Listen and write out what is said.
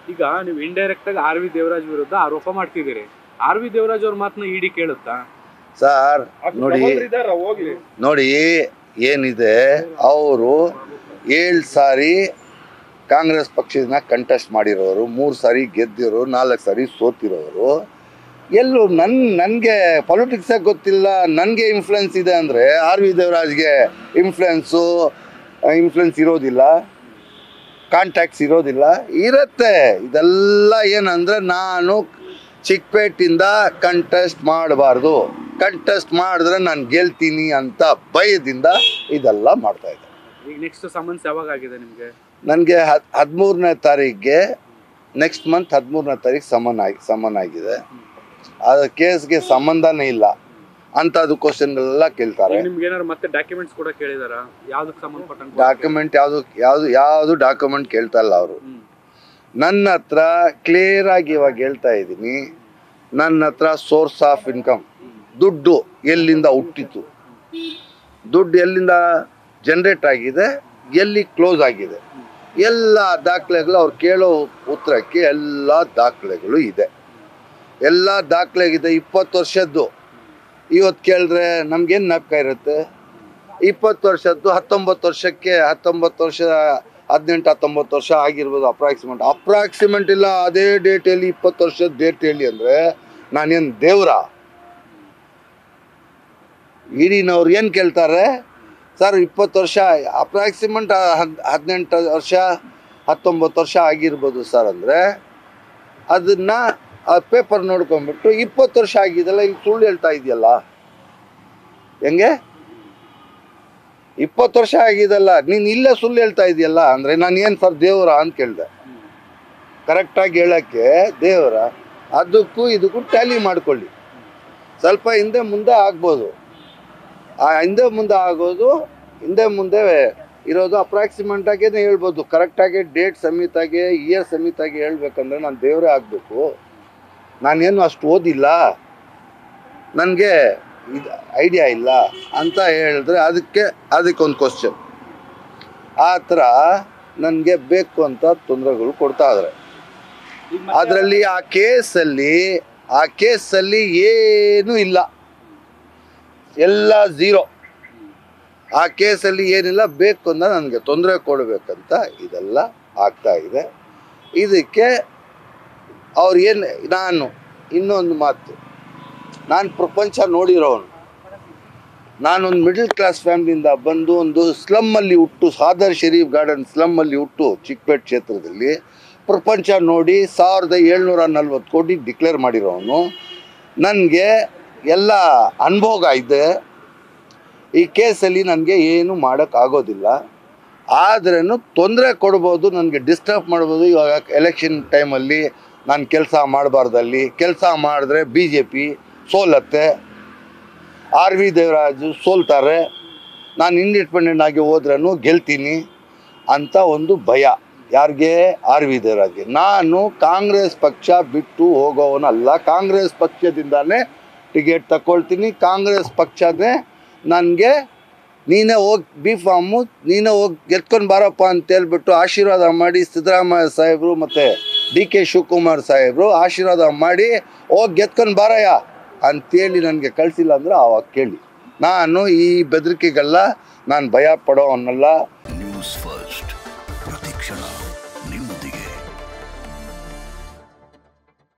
ಈಗ ನೀವು ಇಂಡೈರೆಕ್ಟ್ ಆಗಿ ಆರ್ ವಿ ದೇವರಾಜ್ ವಿರುದ್ಧ ಆರೋಪ ಮಾಡ್ತಿದ್ದೀರಿ ಆರ್ ವಿ ದೇವರಾಜ್ ಅವ್ರ ಮಾತನ್ನ ಇಡಿ ಕೇಳುತ್ತಾ ಸರ್ ನೋಡಿ ಹೋಗ್ಲಿ ನೋಡಿ ಏನಿದೆ ಅವರು ಏಳು ಸಾರಿ ಕಾಂಗ್ರೆಸ್ ಪಕ್ಷದಿಂದ ಕಂಟೆಸ್ಟ್ ಮಾಡಿರೋರು ಮೂರು ಸಾರಿ ಗೆದ್ದಿರೋರು ನಾಲ್ಕು ಸಾರಿ ಸೋತಿರೋರು ಎಲ್ಲೂ ನನ್ ನನಗೆ ಪಾಲಿಟಿಕ್ಸೇ ಗೊತ್ತಿಲ್ಲ ನನಗೆ ಇನ್ಫ್ಲುಯೆನ್ಸ್ ಇದೆ ಅಂದರೆ ಆರ್ ವಿ ದೇವರಾಜ್ಗೆ ಇನ್ಫ್ಲುಯೆನ್ಸು ಇನ್ಫ್ಲುಯೆನ್ಸ್ ಇರೋದಿಲ್ಲ ಕಾಂಟ್ಯಾಕ್ಟ್ಸ್ ಇರೋದಿಲ್ಲ ಇರುತ್ತೆ ಇದೆಲ್ಲ ಏನಂದರೆ ನಾನು ಚಿಕ್ಕಪೇಟಿಂದ ಕಂಟೆಸ್ಟ್ ಮಾಡಬಾರ್ದು ಕಂಟೆಸ್ಟ್ ಮಾಡಿದ್ರೆ ನಾನು ಗೆಲ್ತೀನಿ ಅಂತ ಭಯದಿಂದ ಇದೆಲ್ಲ ಮಾಡ್ತಾ ಇದ್ದೆ ಈಗ ನೆಕ್ಸ್ಟ್ ಸಮನ್ಸ್ ಯಾವಾಗ ಆಗಿದೆ ನಿಮ್ಗೆ ನನಗೆ ಹದ್ ಹದಿಮೂರನೇ ತಾರೀಕಿಗೆ ನೆಕ್ಸ್ಟ್ ಮಂತ್ ಹದಿಮೂರನೇ ತಾರೀಕು ಸಮನ್ ಆಗಿ ಸಮನ್ ಆಗಿದೆ ಅದು ಕೇಸ್ಗೆ ಸಂಬಂಧನೇ ಇಲ್ಲ ಅಂಥದ್ದು ಕ್ವಶನ್ಗಳೆಲ್ಲ ಕೇಳ್ತಾರೆ ಈಗ ನಿಮ್ಗೆ ಏನಾದ್ರು ಮತ್ತೆ ಡಾಕ್ಯುಮೆಂಟ್ಸ್ ಕೂಡ ಕೇಳಿದಾರ ಯಾವ್ದಕ್ಕೆ ಸಂಬಂಧಪಟ್ಟಂಗೆ ಡಾಕ್ಯುಮೆಂಟ್ ಯಾವುದು ಯಾವುದು ಯಾವುದು ಡಾಕ್ಯುಮೆಂಟ್ ಕೇಳ್ತಾ ಇಲ್ಲ ಅವರು ಹ್ಮ್ ನನ್ನ ಹತ್ರ ಕ್ಲಿಯರ್ ಆಗಿ ಇವಾಗ ಹೇಳ್ತಾ ಇದ್ದೀನಿ ನನ್ನ ಹತ್ರ ಸೋರ್ಸ್ ಆಫ್ ಇನ್ಕಮ್ ದುಡ್ಡು ಎಲ್ಲಿಂದ ಹುಟ್ಟಿತು ದುಡ್ಡು ಎಲ್ಲಿಂದ ಜನ್ರೇಟ್ ಆಗಿದೆ ಎಲ್ಲಿ ಕ್ಲೋಸ್ ಆಗಿದೆ ಎಲ್ಲ ದಾಖಲೆಗಳು ಅವ್ರು ಕೇಳೋ ಉತ್ತರಕ್ಕೆ ಎಲ್ಲ ದಾಖಲೆಗಳು ಇದೆ ಎಲ್ಲ ದಾಖಲೆಗಿದೆ ಇಪ್ಪತ್ತು ವರ್ಷದ್ದು ಇವತ್ತು ಕೇಳಿದ್ರೆ ನಮ್ಗೇನು ಜ್ಞಾಪಕ ಇರುತ್ತೆ ಇಪ್ಪತ್ತು ವರ್ಷದ್ದು ಹತ್ತೊಂಬತ್ತು ವರ್ಷಕ್ಕೆ ಹತ್ತೊಂಬತ್ತು ವರ್ಷ ಹದಿನೆಂಟು ಹತ್ತೊಂಬತ್ತು ವರ್ಷ ಆಗಿರ್ಬೋದು ಅಪ್ರಾಕ್ಸಿಮೆಂಟ್ ಅಪ್ರಾಕ್ಸಿಮೆಂಟ್ ಇಲ್ಲ ಅದೇ ಡೇಟಲ್ಲಿ ಇಪ್ಪತ್ತು ವರ್ಷದ ಡೇಟ್ ಹೇಳಿ ಅಂದರೆ ನಾನೇನು ದೇವ್ರ ಇಡೀನವ್ರು ಏನು ಕೇಳ್ತಾರೆ ಸರ್ ಇಪ್ಪತ್ತು ವರ್ಷ ಅಪ್ರಾಕ್ಸಿಮೆಂಟ್ ಹದಿನೆಂಟು ವರ್ಷ ಹತ್ತೊಂಬತ್ತು ವರ್ಷ ಆಗಿರ್ಬೋದು ಸರ್ ಅಂದರೆ ಅದನ್ನು ಆ ಪೇಪರ್ ನೋಡ್ಕೊಂಬಿಟ್ಟು ಇಪ್ಪತ್ತು ವರ್ಷ ಆಗಿದೆಲ್ಲ ಇಲ್ಲಿ ಸುಳ್ಳು ಹೇಳ್ತಾ ಇದೆಯಲ್ಲ ಹೆಂಗೆ ಇಪ್ಪತ್ತು ವರ್ಷ ಆಗಿದೆಲ್ಲ ನೀನು ಇಲ್ಲೇ ಸುಳ್ಳು ಹೇಳ್ತಾ ಇದೆಯಲ್ಲ ಅಂದರೆ ನಾನು ಏನು ಸರ್ ದೇವರ ಅಂತ ಕೇಳಿದೆ ಕರೆಕ್ಟಾಗಿ ಹೇಳೋಕ್ಕೆ ದೇವರ ಅದಕ್ಕೂ ಇದಕ್ಕೂ ಟ್ಯಾಲಿ ಮಾಡ್ಕೊಳ್ಳಿ ಸ್ವಲ್ಪ ಹಿಂದೆ ಮುಂದೆ ಆಗ್ಬೋದು ಆ ಹಿಂದೆ ಮುಂದೆ ಆಗೋದು ಹಿಂದೆ ಮುಂದೆ ಇರೋದು ಅಪ್ರಾಕ್ಸಿಮೆಂಟ್ ಆಗೇನೆ ಹೇಳ್ಬೋದು ಕರೆಕ್ಟಾಗಿ ಡೇಟ್ ಸಮೇತಾಗಿ ಇಯರ್ ಸಮೇತಾಗಿ ಹೇಳ್ಬೇಕಂದ್ರೆ ನಾನು ದೇವರೇ ಆಗಬೇಕು ನಾನೇನು ಅಷ್ಟು ಓದಿಲ್ಲ ನನಗೆ ಇದು ಐಡಿಯಾ ಇಲ್ಲ ಅಂತ ಹೇಳಿದ್ರೆ ಅದಕ್ಕೆ ಅದಕ್ಕೊಂದು ಕ್ವಶನ್ ಆ ಥರ ನನಗೆ ಬೇಕು ಅಂತ ತೊಂದರೆಗಳು ಕೊಡ್ತಾ ಇದ್ದಾರೆ ಈಗ ಮತ್ತೆ ಅದರಲ್ಲಿ ಆ ಕೇಸಲ್ಲಿ ಆ ಕೇಸಲ್ಲಿ ಏನೂ ಇಲ್ಲ ಎಲ್ಲ ಝೀರೋ ಆ ಕೇಸಲ್ಲಿ ಏನಿಲ್ಲ ಬೇಕು ಅಂತ ನನಗೆ ತೊಂದರೆ ಕೊಡಬೇಕಂತ ಇದೆಲ್ಲ ಆಗ್ತಾ ಇದೆ ಇದಕ್ಕೆ ಅವ್ರು ಏನು ನಾನು ಇನ್ನೊಂದು ಮಾತು ನಾನು ಪ್ರಪಂಚ ನೋಡಿರೋನು ನಾನೊಂದು ಮಿಡಲ್ ಕ್ಲಾಸ್ ಫ್ಯಾಮಿಲಿಯಿಂದ ಬಂದು ಒಂದು ಸ್ಲಮ್ಮಲ್ಲಿ ಹುಟ್ಟು ಸಾದರ್ ಶರೀಫ್ ಗಾರ್ಡನ್ ಸ್ಲಮ್ಮಲ್ಲಿ ಹುಟ್ಟು ಚಿಕ್ಕಪೇಟ್ ಕ್ಷೇತ್ರದಲ್ಲಿ ಪ್ರಪಂಚ ನೋಡಿ ಸಾವಿರದ ಏಳ್ನೂರ ನಲ್ವತ್ತು ಕೋಟಿ ಡಿಕ್ಲೇರ್ ಮಾಡಿರೋನು ನನಗೆ ಎಲ್ಲ ಅನುಭೋಗ ಇದೆ ಈ ಕೇಸಲ್ಲಿ ನನಗೆ ಏನು ಮಾಡೋಕ್ಕಾಗೋದಿಲ್ಲ ಆದ್ರೂ ತೊಂದರೆ ಕೊಡ್ಬೋದು ನನಗೆ ಡಿಸ್ಟರ್ಬ್ ಮಾಡ್ಬೋದು ಇವಾಗ ಎಲೆಕ್ಷನ್ ಟೈಮಲ್ಲಿ ನಾನು ಕೆಲಸ ಮಾಡಬಾರ್ದಲ್ಲಿ ಕೆಲಸ ಮಾಡಿದ್ರೆ ಬಿ ಜೆ ಪಿ ಸೋಲತ್ತೆ ಆರ್ ವಿ ದೇವರಾಜು ಸೋಲ್ತಾರೆ ನಾನು ಇಂಡಿಪೆಂಡೆಂಟ್ ಆಗಿ ಹೋದ್ರೂ ಗೆಲ್ತೀನಿ ಅಂತ ಒಂದು ಭಯ ಯಾರಿಗೆ ಆರ್ ವಿ ದೇವರಾಜ್ಗೆ ನಾನು ಕಾಂಗ್ರೆಸ್ ಪಕ್ಷ ಬಿಟ್ಟು ಹೋಗೋವನಲ್ಲ ಕಾಂಗ್ರೆಸ್ ಪಕ್ಷದಿಂದಾನೇ ಟಿಕೆಟ್ ತಗೊಳ್ತೀನಿ ಕಾಂಗ್ರೆಸ್ ಪಕ್ಷನೇ ನನಗೆ ನೀನೇ ಹೋಗಿ ಬಿ ಫಾರ್ಮು ನೀನೇ ಹೋಗಿ ಗೆದ್ಕೊಂಡು ಬಾರಪ್ಪ ಅಂತ ಹೇಳ್ಬಿಟ್ಟು ಆಶೀರ್ವಾದ ಮಾಡಿ ಸಿದ್ದರಾಮಯ್ಯ ಸಾಹೇಬರು ಮತ್ತು ಡಿ ಕೆ ಶಿವಕುಮಾರ್ ಸಾಹೇಬರು ಆಶೀರ್ವಾದ ಮಾಡಿ ಹೋಗಿ ಗೆದ್ಕೊಂಡು ಬಾರಯ್ಯ ಅಂತೇಳಿ ನನಗೆ ಕಳಿಸಿಲ್ಲ ಅಂದ್ರೆ ಆವಾಗ ಕೇಳಿ ನಾನು ಈ ಬೆದರಿಕೆಗೆಲ್ಲ ನಾನು ಭಯ ಪಡೋವನ್ನಲ್ಲ ನ್ಯೂಸ್ ಫಸ್ಟ್